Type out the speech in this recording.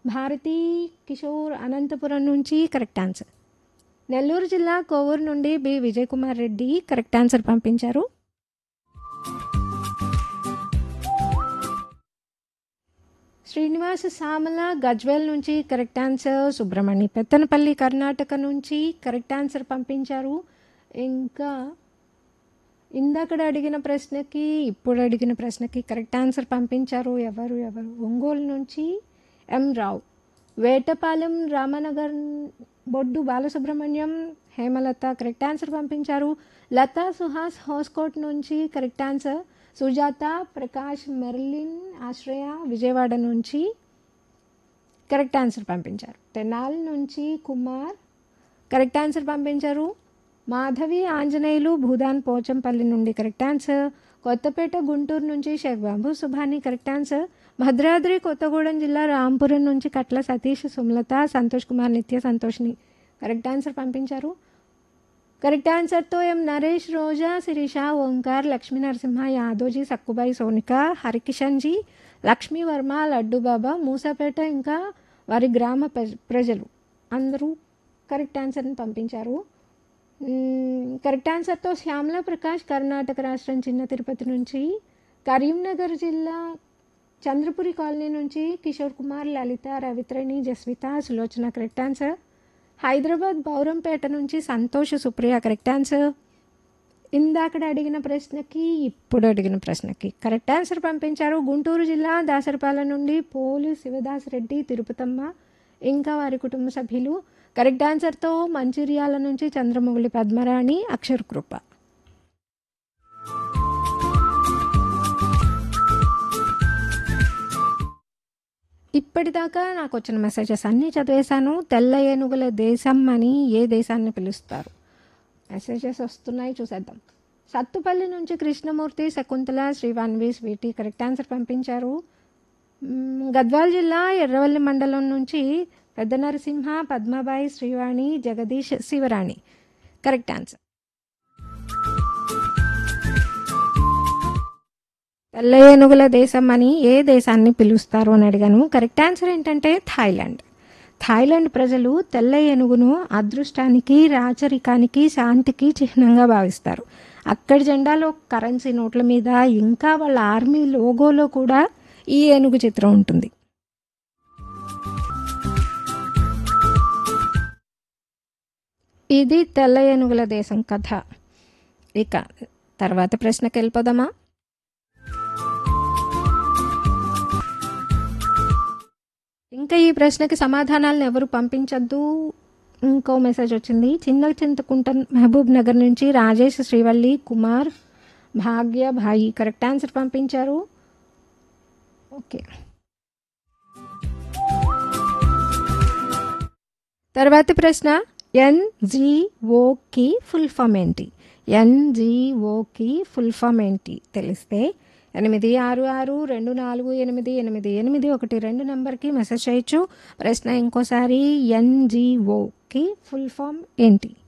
భారతీ కిషోర్ అనంతపురం నుంచి correct answer Nellore జిల్లా కోవూరు నుండి B Vijay Kumar Reddy correct answer పంపించారు శ్రీనివాస సామల గజ్వేల్ నుంచి కరెక్ట్ ఆన్సర్ సుబ్రహ్మణ్య పెత్తనపల్లి కర్ణాటక నుంచి కరెక్ట్ ఆన్సర్ పంపించారు ఇంకా ఇందాకడ అడిగిన ప్రశ్నకి ఇప్పుడు అడిగిన ప్రశ్నకి కరెక్ట్ ఆన్సర్ పంపించారు ఎవరు ఎవరు ఒంగోలు నుంచి M Rao Vetapalem Ramanagar Boddu Balasubrahmanyam Hemalatha correct answer పంపించారు లతా సుహాస్ హోస్కోట్ నుంచి correct answer Sujatha Prakash Merlin Ashraya Vijayawada నుంచి కరెక్ట్ ఆన్సర్ పంపించారు తెనాల్ నుంచి కుమార్ కరెక్ట్ ఆన్సర్ పంపించారు మాధవి ఆంజనేయులు భూదాన్ పోచంపల్లి నుండి కరెక్ట్ ఆన్సర్ కొత్తపేట గుంటూరు నుంచి షేక్ బాబు సుభాని కరెక్ట్ ఆన్సర్ భద్రాద్రి కొత్తగూడెం జిల్లా రాంపురం నుంచి కట్ల సతీష్ సుమలత సంతోష్ కుమార్ నిత్య సంతోష్ని కరెక్ట్ ఆన్సర్ పంపించారు కరెక్ట్ ఆన్సర్తో ఎం నరేష్ రోజా శిరీష ఓంకార్ లక్ష్మీ నరసింహ యాదోజీ సక్కుబాయి సోనిక హరికిషన్ జీ లక్ష్మీ వర్మ లడ్డు బాబా మూసాపేట ఇంకా వారి గ్రామ ప్రజ- ప్రజలు అందరూ కరెక్ట్ ఆన్సర్ని పంపించారు మ్మ్, కరెక్ట్ ఆన్సర్తో శ్యామల ప్రకాష్ కర్ణాటక రాష్ట్రం చిన్న తిరుపతి నుంచి కరీంనగర్ జిల్లా చంద్రపురి కాలనీ నుంచి కిషోర్ కుమార్ లలిత రవిత్రణి జస్విత సులోచన కరెక్ట్ ఆన్సర్ హైదరాబాద్ బౌరంపేట నుంచి సంతోష్ సుప్రియ కరెక్ట్ ఆన్సర్ ఇందాకడ అడిగిన ప్రశ్నకి ఇప్పుడు అడిగిన ప్రశ్నకి కరెక్ట్ ఆన్సర్ పంపించారు గుంటూరు జిల్లా దాసరపాలెం నుండి పోలు శివదాస్ రెడ్డి తిరుపతమ్మ ఇంకా వారి కుటుంబ సభ్యులు కరెక్ట్ ఆన్సర్తో మంచిర్యాల నుంచి చంద్రమౌళి పద్మరాణి అక్షర్ కృప ఇప్పటిదాకా నాకు వచ్చిన మెసేజెస్ అన్నీ చదివేశాను తెల్ల ఏనుగుల దేశం అని ఏ దేశాన్ని పిలుస్తారు మెసేజెస్ వస్తున్నాయి చూసేద్దాం సత్తుపల్లి నుంచి Krishnamurthy Shakuntala Srivanvi Sweety correct answer పంపించారు మ్మ్, గద్వాల్ జిల్లా ఎర్రవల్లి మండలం నుంచి పెద్ద నరసింహ పద్మబాయి శ్రీవాణి జగదీష్ శివరాణి కరెక్ట్ ఆన్సర్ తెల్ల ఏనుగుల దేశం అని ఏ దేశాన్ని పిలుస్తారు అని అడిగాను కరెక్ట్ ఆన్సర్ ఏంటంటే థాయిలాండ్ థాయిలాండ్ ప్రజలు తెల్ల ఏనుగును అదృష్టానికి రాచరికానికి శాంతికి చిహ్నంగా భావిస్తారు అక్కడి జెండాలో కరెన్సీ నోట్ల మీద ఇంకా వాళ్ళ ఆర్మీ లోగోలో కూడా ఈ ఏనుగు చిత్రం ఉంటుంది ఇది తెల్ల ఏనుగుల దేశం కథ ఇక తర్వాత ప్రశ్నకి వెళ్ళిపోదామా ఇంకా ఈ ప్రశ్నకి సమాధానాలను ఎవరు పంపించద్దు ఇంకో మెసేజ్ వచ్చింది చిన్న చింతకుంట మహబూబ్ నగర్ నుంచి రాజేష్ శ్రీవల్లి కుమార్ భాగ్య భాయి కరెక్ట్ ఆన్సర్ పంపించారు ఓకే తర్వాతి ప్రశ్న ఎన్జిఓకి ఫుల్ ఫామ్ ఏంటి ఎన్జిఓకి ఫుల్ ఫామ్ ఏంటి తెలిస్తే ఎనిమిది ఆరు ఆరు రెండు నాలుగు ఎనిమిది ఎనిమిది ఎనిమిది ఒకటి రెండు నెంబర్కి మెసేజ్ చేయొచ్చు ప్రశ్న ఇంకోసారి ఎన్జిఓకి ఫుల్ ఫామ్ ఏంటి